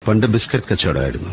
പണ്ട് ബിസ്ക്കറ്റ് കച്ചവടമായിരുന്നു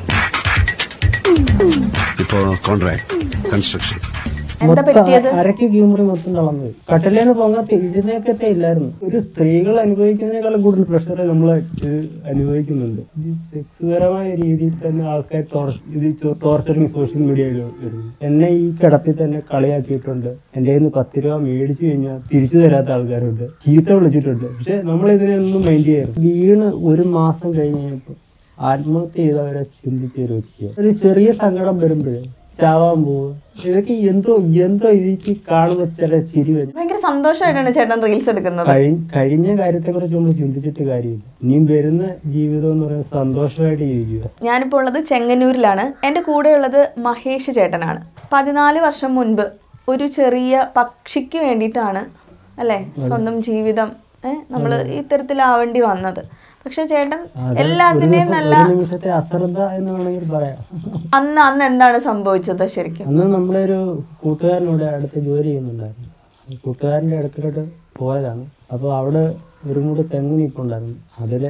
ഇപ്പോ contract construction എന്താ പറ്റിയത് അരക്ക് ക്യൂമറി മൊത്തം തളർന്നു കട്ടലേന്ന് പൊങ്ങാത്ത എഴുന്നേക്കത്തെ ഇല്ലായിരുന്നു ഒരു സ്ത്രീകൾ അനുഭവിക്കുന്നതിനേക്കാളും കൂടുതൽ പ്രഷർ നമ്മൾ ഇത് അനുഭവിക്കുന്നുണ്ട് ഇത് സെക്സുപരമായ രീതിയിൽ തന്നെ ആൾക്കാർ ടോർ- ഇത് ടോർച്ചറിങ് സോഷ്യൽ മീഡിയയിൽ വരുന്നു എന്നെ ഈ കിടപ്പിൽ തന്നെ കളിയാക്കിയിട്ടുണ്ട് എൻ്റെ കയ്യിൽ നിന്ന് പത്ത് രൂപ മേടിച്ചു കഴിഞ്ഞാൽ തിരിച്ചു തരാത്ത ആൾക്കാരുണ്ട് ചീത്ത വിളിച്ചിട്ടുണ്ട് പക്ഷെ നമ്മൾ ഇതിനെയൊന്നും മൈൻഡ് ചെയ്യാറ് വീണ് ഒരു മാസം കഴിഞ്ഞപ്പോൾ ആത്മഹത്യ ചെയ്തവരെ ചിന്തിച്ച് ഒരു വ്യക്തിയാണ് ഒരു ചെറിയ സങ്കടം വരുമ്പോഴേ ചാവാൻ പോവുക ഇതൊക്കെ എന്തോ എന്തോ ഇതിക്ക് കാണുന്ന ചില ചിരി വരും ഭയങ്കര സന്തോഷമായിട്ടാണ് ചേട്ടൻ റീൽസ് എടുക്കുന്നത് കഴി- കഴിഞ്ഞ കാര്യത്തെ കുറിച്ച് നമ്മൾ ചിന്തിച്ചിട്ട് കാര്യമില്ല ഇനിയും വരുന്ന ജീവിതം എന്ന് പറയുന്നത് സന്തോഷമായിട്ട് ജീവിക്കുക ഞാനിപ്പോൾ ഉള്ളത് ചെങ്ങന്നൂരിലാണ് എൻ്റെ കൂടെയുള്ളത് മഹേഷ് ചേട്ടനാണ് പതിനാല് വർഷം മുൻപ് ഒരു ചെറിയ പക്ഷിക്ക് വേണ്ടിയിട്ടാണ് അല്ലേ സ്വന്തം ജീവിതം നമ്മൾ ഇത്തരത്തിലാവേണ്ടി വന്നത് പക്ഷെ ചേട്ടൻ എല്ലാത്തിനെയും നല്ല ഒരു നിമിഷത്തെ അശ്രദ്ധ എന്ന് വേണമെങ്കിൽ പറയാം അന്ന് അന്ന് എന്താണ് സംഭവിച്ചത് ശരിക്കും അന്ന് നമ്മളൊരു കൂട്ടുകാരനോട് അടുത്ത് ജോലി ചെയ്യുന്നുണ്ടായിരുന്നു കൂട്ടുകാരൻ്റെ അടുക്കലോട്ട് പോയതാണ് അപ്പോൾ അവിടെ ഒരു മൂട് തെങ്ങ് നിൽപ്പുണ്ടായിരുന്നു അതിൽ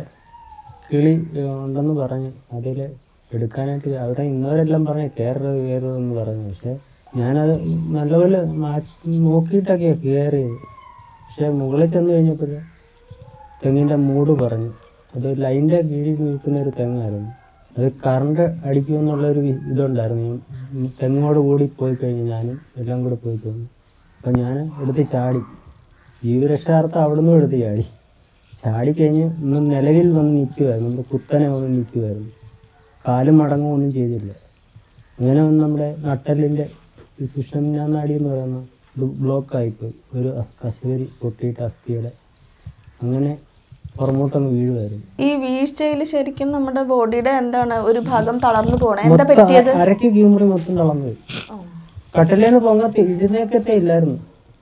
കിളി ഏഹ്, ഉണ്ടെന്ന് പറഞ്ഞ് അതിൽ എടുക്കാനായിട്ട് അവിടെ ഇന്നവരെല്ലാം പറഞ്ഞ് കയറരുത് കയറരുതെന്ന് പറഞ്ഞു പക്ഷെ ഞാനത് നല്ലപോലെ മാറ്റി നോക്കിയിട്ടൊക്കെയാണ് കയറിയത് പക്ഷെ മുകളിൽ ചെന്ന് കഴിഞ്ഞപ്പോൾ തെങ്ങിൻ്റെ മൂട് പറഞ്ഞു അത് ലൈൻ്റെ കീഴിൽ നിൽക്കുന്ന ഒരു തെങ്ങായിരുന്നു അത് കറണ്ട് അടിക്കുമെന്നുള്ളൊരു വി- ഇതുണ്ടായിരുന്നു ഞാൻ തെങ്ങോട് കൂടി പോയി കഴിഞ്ഞ് ഞാനും എല്ലാം കൂടെ പോയി തോന്നി അപ്പം ഞാൻ എടുത്ത് ചാടി ജീവരക്ഷാർത്ഥം അവിടെ നിന്നും എടുത്ത് ചാടി ചാടി കഴിഞ്ഞ് ഇന്ന് നിലവിൽ വന്ന് നിൽക്കുമായിരുന്നു നമ്മുടെ കുത്തനെ വന്ന് നിൽക്കുമായിരുന്നു കാലും മടങ്ങും ഒന്നും ചെയ്തില്ല അങ്ങനെ വന്ന് നമ്മുടെ നട്ടലിൻ്റെ സുഷമ്നാടി എന്ന് പറയുന്ന ബ്ലോക്ക് ആയിപ്പോയി ഒരു അസ്- കശേരി പൊട്ടിയിട്ട് അസ്ഥിയുടെ അങ്ങനെ പുറമോട്ടങ്ങ് വീഴുമായിരുന്നു ഈ വീഴ്ചയിൽ ശരിക്കും നമ്മുടെ ബോഡിയുടെ എന്താണ് ഒരു ഭാഗം തളർന്നു പോണേ എന്താ പറ്റിയത് മൊത്തം അരക്ക് ക്യൂമറി മൊത്തം തളർന്നു പോയി ഓ. കട്ടലേന്ന് പൊങ്ങാത്ത എഴുന്നേക്കത്തെ ഇല്ലായിരുന്നു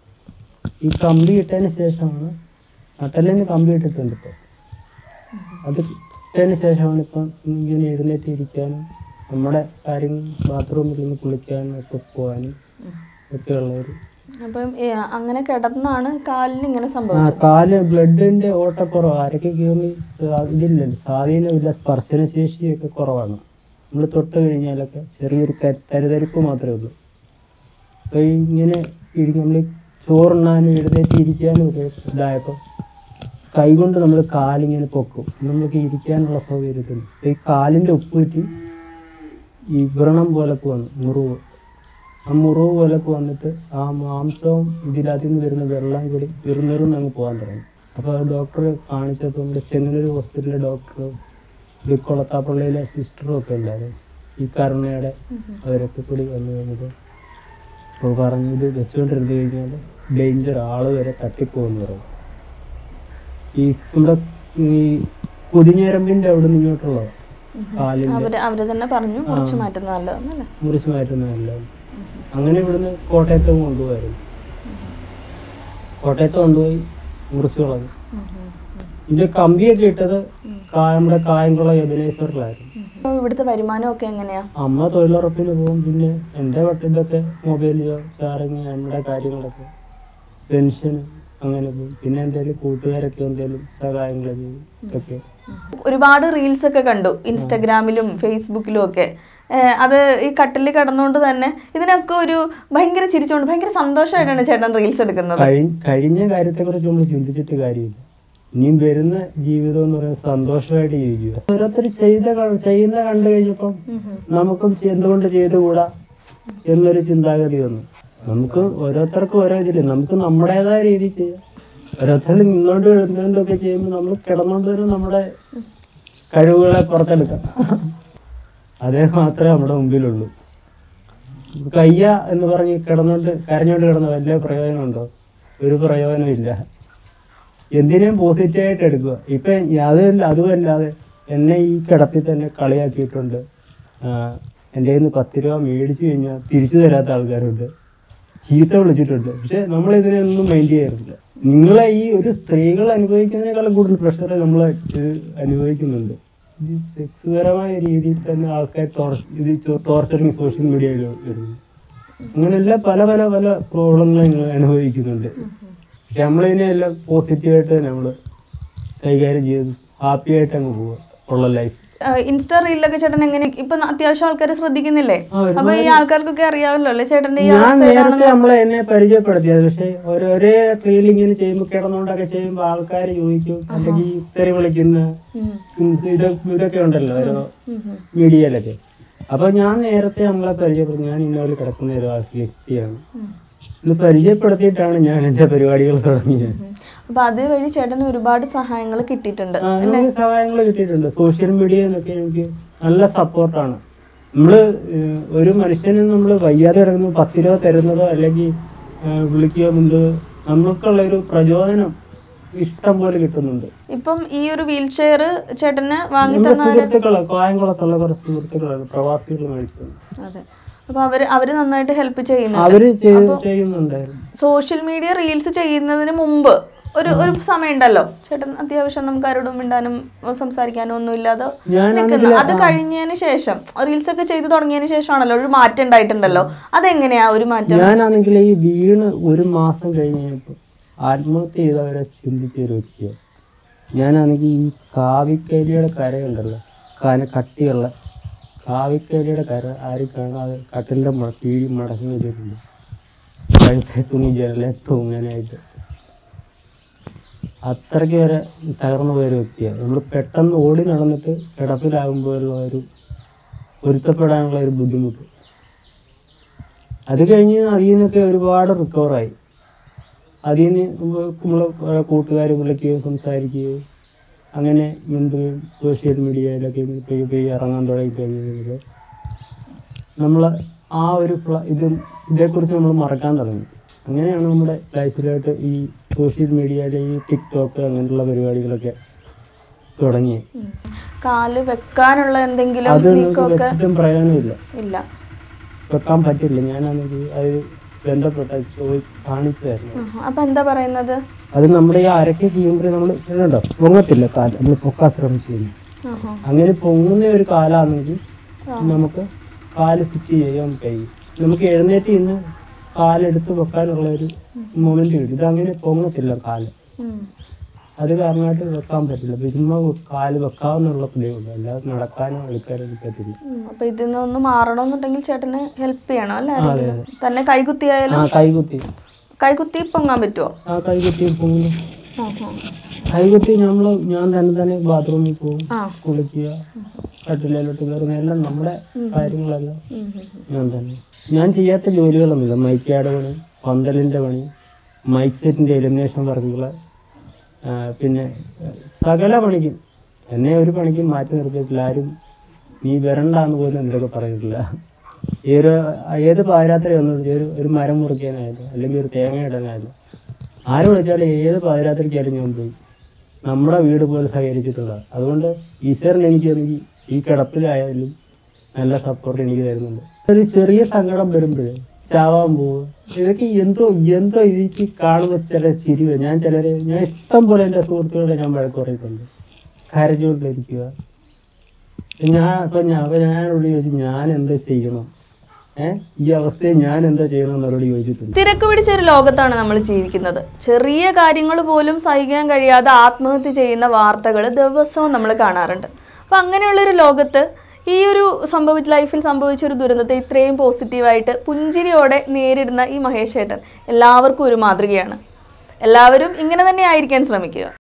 ഈ കമ്പി ഇട്ടതിന് ശേഷമാണ് നട്ടലിന് കമ്പി ഇട്ടിട്ടുണ്ട് ഇപ്പോൾ അത് ഇട്ടതിന് ശേഷമാണ് ഇപ്പം ഇങ്ങനെ എഴുന്നേറ്റ് ഇരിക്കാനും നമ്മുടെ കാര്യങ്ങൾ ബാത്റൂമിൽ നിന്ന് കുളിക്കാനും ഒക്കെ പോകാനും ഒക്കെ ഉള്ള ഒരു അപ്പം ഏ, അങ്ങനെ കിടന്നാണ് കാലിന് ഇങ്ങനെ ആ സംഭവിച്ചത് കാല് ബ്ലഡിന്റെ ഓട്ടക്കുറവ് അരക്ക് കീറി ഇതില്ല സ്വാധീനമില്ല സ്പർശന ശേഷിയൊക്കെ കുറവാണ് നമ്മൾ തൊട്ട് കഴിഞ്ഞാലൊക്കെ ചെറിയൊരു ക- തരിതരിപ്പ് മാത്രമേ ഉള്ളൂ അപ്പൊ ഈ ഇങ്ങനെ നമ്മൾ ചോറുണ്ണാനും എഴുന്നേറ്റ് ഇരിക്കാനും ഒക്കെ ഇതായപ്പോൾ കൈകൊണ്ട് നമ്മൾ കാലിങ്ങനെ പൊക്കും നമുക്ക് ഇരിക്കാനുള്ള സൗകര്യത്തിന് അപ്പൊ ഈ കാലിന്റെ ഉപ്പൂറ്റി ഈ വ്രണം പോലൊക്കെ വന്നു മുറിവ് ആ മുറിവ് പോലൊക്കെ വന്നിട്ട് ആ മാംസവും ഇതിനകത്ത് നിന്ന് വരുന്ന വെള്ളം കൂടി വെറുന്നെറുന്ന് അങ്ങ് പോകാൻ തുടങ്ങി അപ്പോൾ ഡോക്ടറെ കാണിച്ചപ്പോൾ നമ്മുടെ ചെങ്ങന്നൂർ ഹോസ്പിറ്റലിലെ ഡോക്ടർ ഇത് കൊളത്താപ്പള്ളിയിലെ സിസ്റ്ററും ഒക്കെ ഉണ്ടായിരുന്നു ഈ കരുണയുടെ അവരൊക്കെ കൂടി വന്നു കഴിഞ്ഞപ്പോൾ അപ്പോൾ പറഞ്ഞു ഇത് വെച്ചുകൊണ്ടിരുന്ന് കഴിഞ്ഞാൽ ഡേഞ്ചർ ആള് വരെ തട്ടിപ്പോകുന്നു പറയും ഈ നമ്മുടെ ഈ കുതിഞ്ഞരമ്പിൻ്റെ അവിടെ നിന്ന് ഇങ്ങോട്ടുള്ള കാലിൻ്റെ അവര് അവര് തന്നെ പറഞ്ഞു മുറിച്ചു മാറ്റുന്നത് നല്ലതെന്നല്ലേ മുറിച്ച് മാറ്റുന്നതല്ല അങ്ങനെ ഇവിടുന്ന് കോട്ടയത്ത് കൊണ്ടുപോയായിരുന്നു കോട്ടയത്ത് കൊണ്ടുപോയി മുറിച്ച് കളഞ്ഞു ഇതിന്റെ കമ്പിയൊക്കെ ഇട്ടത് കാ- നമ്മുടെ കായംകുളം എബനേശ്വറിലായിരുന്നു അപ്പൊ ഇവിടുത്തെ വരുമാനമൊക്കെ എങ്ങനെയാ അമ്മ തൊഴിലുറപ്പിന് പോകും പിന്നെ എൻ്റെ വട്ടിലൊക്കെ മൊബൈലിലോ ചാർജിങ് നമ്മുടെ കാര്യങ്ങളൊക്കെ പെൻഷൻ അങ്ങനെ പോകും പിന്നെ എന്തെങ്കിലും കൂട്ടുകാരൊക്കെ എന്തെങ്കിലും സഹായങ്ങൾ ചെയ്യും ഇതൊക്കെ ഒരുപാട് റീൽസ് ഒക്കെ കണ്ടു ഇൻസ്റ്റഗ്രാമിലും ഫേസ്ബുക്കിലും ഒക്കെ ഏഹ് അത് ഈ കട്ടിൽ കിടന്നുകൊണ്ട് തന്നെ ഇതിനൊക്കെ ഒരു ഭയങ്കര ചിരിച്ചുകൊണ്ട് ഭയങ്കര സന്തോഷമായിട്ടാണ് ചേട്ടൻ റീൽസ് എടുക്കുന്നത് കഴി കഴിഞ്ഞ കാര്യത്തെക്കുറിച്ച് നമ്മൾ ചിന്തിച്ചിട്ട് കാര്യമില്ല ഇനിയും വരുന്ന ജീവിതം എന്ന് പറയുന്നത് സന്തോഷമായിട്ട് ജീവിക്കുക ഓരോരുത്തർ ചെയ്ത ക- ചെയ്യുന്ന കണ്ടു കഴിഞ്ഞപ്പം നമുക്കും ചെ- എന്തുകൊണ്ട് ചെയ്തുകൂടാ എന്നൊരു ചിന്താഗതി വന്നു നമുക്ക് ഓരോരുത്തർക്കും ഓരോ ഇതില്ല നമുക്ക് നമ്മുടേതായ രീതി ചെയ്യാം ഓരോരുത്തർ നിന്നുകൊണ്ട് എന്തെങ്കിലുമൊക്കെ ചെയ്യുമ്പോൾ നമ്മൾ കിടന്നുകൊണ്ട് തന്നെ നമ്മുടെ കഴിവുകളെ പുറത്തെടുക്കാം അതേ മാത്രമേ നമ്മുടെ മുമ്പിലുള്ളൂ കയ്യ എന്ന് പറഞ്ഞ് കിടന്നുകൊണ്ട് കരഞ്ഞുകൊണ്ട് കിടന്ന വലിയ പ്രയോജനമുണ്ടോ ഒരു പ്രയോജനമില്ല എന്തിനേം പോസിറ്റീവായിട്ട് എടുക്കുക ഇപ്പൊ അതല്ല അതുമല്ലാതെ എന്നെ ഈ കിടപ്പിൽ തന്നെ കളിയാക്കിയിട്ടുണ്ട് ആഹ് എൻ്റെ കയ്യിൽ നിന്ന് പത്ത് രൂപ മേടിച്ചു കഴിഞ്ഞാൽ തിരിച്ചു തരാത്ത ആൾക്കാരുണ്ട് ചീത്ത വിളിച്ചിട്ടുണ്ട് പക്ഷെ നമ്മൾ ഇതിനൊന്നും മൈൻഡ് ചെയ്യാറില്ല നിങ്ങളെ ഈ ഒരു സ്ത്രീകൾ അനുഭവിക്കുന്നതിനേക്കാളും കൂടുതൽ പ്രഷർ നമ്മൾ ഇത് അനുഭവിക്കുന്നുണ്ട് ഇത് സെക്സുപരമായ രീതിയിൽ തന്നെ ആൾക്കാർ ടോർ- ഇത് ടോർച്ചറിങ് സോഷ്യൽ മീഡിയയിൽ വരുന്നു അങ്ങനെയുള്ള പല പല പല പ്രോബ്ലങ്ങളും നിങ്ങൾ അനുഭവിക്കുന്നുണ്ട് പക്ഷെ നമ്മളിതിനെല്ലാം പോസിറ്റീവായിട്ട് തന്നെ നമ്മൾ കൈകാര്യം ചെയ്ത് ഹാപ്പി ആയിട്ട് അങ്ങ് പോവുക ഉള്ള ലൈഫ് ഇൻസ്റ്റാ റീലിലൊക്കെ ചേട്ടൻ എങ്ങനെ ഇപ്പൊ അത്യാവശ്യം ആൾക്കാർ ശ്രദ്ധിക്കുന്നില്ലേ ആ, ഒരുപാട് അപ്പൊ ഈ ആൾക്കാർക്കൊക്കെ അറിയാമല്ലോ അല്ലേ ചേട്ടന്റെ ഈ ഞാൻ അവസ്ഥ നേരത്തെ നമ്മളെ എന്നെ പരിചയപ്പെടുത്തിയത് പക്ഷെ ഒരു ഒരേ റീൽ ഇങ്ങനെ ചെയ്യുമ്പോൾ കിടന്നുകൊണ്ടൊക്കെ ചെയ്യുമ്പോൾ ആൾക്കാർ ചോദിക്കും അല്ലെങ്കിൽ തെറി വിളിക്കുന്ന ഉം. ഉം, ഇത് ഇതൊക്കെ ഉണ്ടല്ലോ ഓരോ ഉം, ഉം. മീഡിയയിലൊക്കെ അപ്പൊ ഞാൻ നേരത്തെ നമ്മളെ പരിചയപ്പെടുത്തി ഞാൻ ഇന്നോല് കിടക്കുന്ന ഒരു വ്യക്തിയാണ് ഉം. ഇത് പരിചയപ്പെടുത്തിയിട്ടാണ് ഞാൻ എന്റെ പരിപാടികൾ തുടങ്ങിയത് ഉം. അപ്പൊ അതുവഴി ചേട്ടന് ഒരുപാട് സഹായങ്ങൾ കിട്ടിയിട്ടുണ്ട് ആ, നമുക്ക് സഹായങ്ങൾ കിട്ടിയിട്ടുണ്ട് സോഷ്യൽ മീഡിയയിൽ നിന്നൊക്കെ എനിക്ക് നല്ല സപ്പോർട്ടാണ് നമ്മള് ഏഹ്, ഒരു മനുഷ്യന് നമ്മൾ വയ്യാതെ കിടക്കുമ്പോൾ പത്ത് രൂപ തരുന്നതോ അല്ലെങ്കിൽ ഏഹ്, വിളിക്കുകയോ മുമ്പ് നമുക്കുള്ള ഒരു പ്രചോദനം ഇഷ്ടം പോലെ കിട്ടുന്നുണ്ട് ഇപ്പം ഈ ഒരു വീൽ ചെയർ ചേട്ടന് വാങ്ങി നമ്മുടെ തന്ന സുഹൃത്തുക്കള് കായംകുളത്തുള്ള കുറച്ച് സുഹൃത്തുക്കളാണ് പ്രവാസികൾ മേടിച്ചത് അതെ അപ്പൊ അവര് അവര് നന്നായിട്ട് ഹെൽപ്പ് ചെയ്യുന്നുണ്ട് അവര് ചെയ്ത് ചെയ്യുന്നുണ്ടായിരുന്നു സോഷ്യൽ മീഡിയ റീൽസ് ചെയ്യുന്നതിന് മുമ്പ് ഒരു ഒരു സമയം ഉണ്ടല്ലോ ചേട്ടൻ അത്യാവശ്യം നമുക്ക് ആരോടും മിണ്ടാനും സംസാരിക്കാനും ഒന്നും ഇല്ലാതെ ഞാൻ നിൽക്കുന്നു അത് കഴിഞ്ഞതിന് ശേഷം റീൽസ് ഒക്കെ ചെയ്ത് തുടങ്ങിയതിന് ശേഷമാണല്ലോ ഒരു മാറ്റം ഉണ്ടായിട്ടുണ്ടല്ലോ അതെങ്ങനെയാ ഒരു മാറ്റം ഞാനാണെങ്കിൽ ഈ വീണ് ഒരു മാസം കഴിഞ്ഞപ്പോൾ ആത്മഹത്യ ചെയ്തവരെ ചിന്തിച്ച ഒരു വ്യക്തിയാണ് ഞാനാണെങ്കിൽ ഈ കാവിക്കേരിയുടെ കരയുണ്ടല്ലോ കാന കട്ടിയുള്ള കാവിക്കേരിയുടെ കര ആരും കാണാതെ കട്ടിലിൻ്റെ മ കീഴി മടങ്ങി വെച്ചിട്ടുണ്ട് കഴുത്തെ തുണി ജനലെ തൂങ്ങാനായിട്ട് അത്രയ്ക്ക് വരെ തകർന്നു പോയൊരു വ്യക്തിയാണ് നമ്മൾ പെട്ടെന്ന് ഓടി നടന്നിട്ട് കിടപ്പിലാകുമ്പോഴുള്ള ഒരു പൊരുത്തപ്പെടാനുള്ള ഒരു ബുദ്ധിമുട്ട് അത് കഴിഞ്ഞ് അതിൽ നിന്നൊക്കെ ഒരുപാട് റിക്കവറായി അതിൽ നിന്ന് നമ്മൾ കൂട്ടുകാർ വിളിക്കുകയും സംസാരിക്കുകയും അങ്ങനെ മിണ്ടുകയും സോഷ്യൽ മീഡിയയിലൊക്കെ പെയ്യ പെയ്യ ഇറങ്ങാൻ തുടങ്ങി കഴിഞ്ഞപ്പോൾ നമ്മൾ ആ ഒരു പ്ല- ഇതും ഇതേക്കുറിച്ച് നമ്മൾ മറക്കാൻ തുടങ്ങി അങ്ങനെയാണ് നമ്മുടെ ലൈഫിലോട്ട് ഈ സോഷ്യൽ മീഡിയയിലെ ഈ ടിക്ടോക്ക് അങ്ങനെയുള്ള പരിപാടികളൊക്കെ തുടങ്ങിയത് ഉം. കാല് വെക്കാനുള്ള എന്തെങ്കിലും അത് നമുക്ക് നീക്കമൊക്കെ വെച്ചിട്ടും പ്രയോജനമില്ല ഇല്ല വെക്കാൻ പറ്റില്ല ഞാനാണെങ്കിൽ അത് ബന്ധപ്പെട്ട ചോദി കാണിച്ചു തരുന്നത് ഉം. അപ്പൊ എന്താ പറയുന്നത് അത് നമ്മുടെ ഈ അരക്ക് കീഴുമ്പോൾ നമ്മൾ ഇതുണ്ടോ പൊങ്ങത്തില്ല കാല് നമ്മൾ പൊക്കാൻ ശ്രമിച്ചു ആഹാ. അങ്ങനെ പൊങ്ങുന്ന ഒരു കാലാണെങ്കിൽ നമുക്ക് കാല് ഫിറ്റ് ചെയ്യാൻ കഴിയും നമുക്ക് എഴുന്നേറ്റ് ഇന്ന് കാലെടുത്ത് വെക്കാനുള്ള ഒരു മൊമെന്റ് കിട്ടും ഇതങ്ങനെ പൊങ്ങത്തില്ല കാല് ഉം. അത് കാരണമായിട്ട് വെക്കാൻ പറ്റില്ല ചുമ്മാ കാല് വെക്കാവുന്നുള്ള പിടിയുള്ളൂ അല്ലാതെ നടക്കാനോ എടുക്കാനോ പറ്റില്ല ഉം. അപ്പൊ ഇതിൽ നിന്ന് മാറണമെന്നുണ്ടെങ്കിൽ ചേട്ടന് ഹെൽപ്പ് ചെയ്യണം അല്ലേ ആരെങ്കിലും തന്നെ കൈകുത്തിയായാലും ആ കൈകുത്തി കൈകുത്തി പൊങ്ങാൻ പറ്റുമോ ആ കൈകുത്തി പൊങ്ങുന്നു ആഹാ. കൈകുത്തി നമ്മൾ ഞാൻ തന്നെ തന്നെ ബാത്റൂമിൽ പോകും ആ കുളിക്കുക കട്ടിലോട്ട് കയറുന്ന എല്ലാം നമ്മുടെ കാര്യങ്ങളെല്ലാം ഉം, ഉം, ഉം. ഞാൻ തന്നെ ഞാൻ ചെയ്യാത്ത ജോലികളൊന്നുമില്ല മൈക്കാട് പണി പന്തലിൻ്റെ പണി മൈക്ക് സെറ്റിൻ്റെ എലിമിനേഷൻ വർക്കുകൾ പിന്നെ ആ, സകല പണിക്കും എന്നെ ഒരു പണിക്കും മാറ്റി നിർത്തിയിട്ടില്ല ആരും നീ വരണ്ടാന്ന് പോലും എന്തൊക്കെ പറഞ്ഞിട്ടില്ല ഈ ഒരു ഏത് പാതിരാത്രി വന്നു ഒരു ഒരു മരം മുറിക്കാനായാലും അല്ലെങ്കിൽ ഒരു തേങ്ങ ഇടാനായാലും ആര് വിളിച്ചാലും ഏത് പാതിരാത്രിക്കായാലും ഞാൻ പോയി നമ്മുടെ വീട് പോലെ സഹകരിച്ചിട്ടുള്ള അതുകൊണ്ട് ഈശ്വരൻ എനിക്ക് എനിക്ക് ഈ കിടപ്പിലായാലും നല്ല സപ്പോർട്ട് എനിക്ക് തരുന്നുണ്ട് ഒരു ചെറിയ സങ്കടം വരുമ്പോഴേ ചാവാൻ പോവുക ഇതൊക്കെ എന്തോ എന്തോ എനിക്ക് കാണുന്ന ചില ചിരി വരും. ഞാൻ ചിലരെ ഞാൻ ഇഷ്ടം പോലെ എൻ്റെ സുഹൃത്തുക്കളെ ഞാൻ വഴക്ക് പറയിട്ടുണ്ട് കരഞ്ഞുകൊണ്ടിരിക്കുക ഞാൻ അപ്പൊ ഞാൻ അപ്പൊ ഞാനോട് ചോദിച്ചു ഞാൻ എന്താ ചെയ്യണം ഏഹ് ഈ അവസ്ഥയിൽ ഞാൻ എന്താ ചെയ്യണം എന്നവരോട് ചോദിച്ചിട്ടുണ്ട് തിരക്ക് പിടിച്ച ഒരു ലോകത്താണ് നമ്മൾ ജീവിക്കുന്നത് ചെറിയ കാര്യങ്ങൾ പോലും സഹിക്കാൻ കഴിയാതെ ആത്മഹത്യ ചെയ്യുന്ന വാർത്തകൾ ദിവസവും നമ്മൾ കാണാറുണ്ട് അപ്പം അങ്ങനെയുള്ളൊരു ലോകത്ത് ഈ ഒരു സംഭവിച്ച ലൈഫിൽ സംഭവിച്ച ഒരു ദുരന്തത്തെ ഇത്രയും പോസിറ്റീവായിട്ട് പുഞ്ചിരിയോടെ നേരിടുന്ന ഈ മഹേഷ് ഏട്ടൻ എല്ലാവർക്കും ഒരു മാതൃകയാണ് എല്ലാവരും ഇങ്ങനെ തന്നെ ആയിരിക്കാൻ ശ്രമിക്കുക